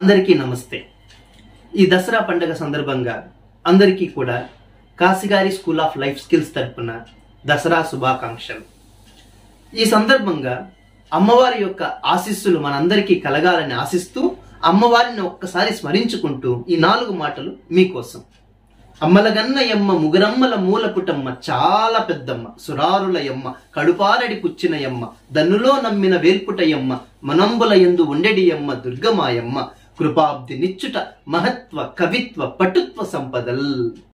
అందరికీ నమస్తే ఈ దసరా పండుగ సందర్భంగా అందరికీ కూడా కాశీగారి స్కూల్ ఆఫ్ లైఫ్ స్కిల్స్ తరపున దసరా శుభాకాంక్షలు ఈ సందర్భంగా అమ్మవారి యొక్క ఆశీస్సులు మనందరికీ కలగాలని ఆశిస్తూ అమ్మవారిని ఒక్కసారి స్మరించుకుంటూ ఈ నాలుగు మాటలు మీకోసం అమ్మలగన్న యమ్మ ముగురమ్మల మూలపుటమ్మ చాలా పెద్దమ్మ సురారుల యమ్మ కడుపారడి పుచ్చిన యమ్మ దన్నులో నమ్మిన వేల్పుటయమ్మ మనంబుల ఎందు ఉండెడి యమ్మ దుర్గమాయమ్మ కృపాబ్ది నిచ్చుట మహత్వ కవిత్వ పటుత్వ సంపదల్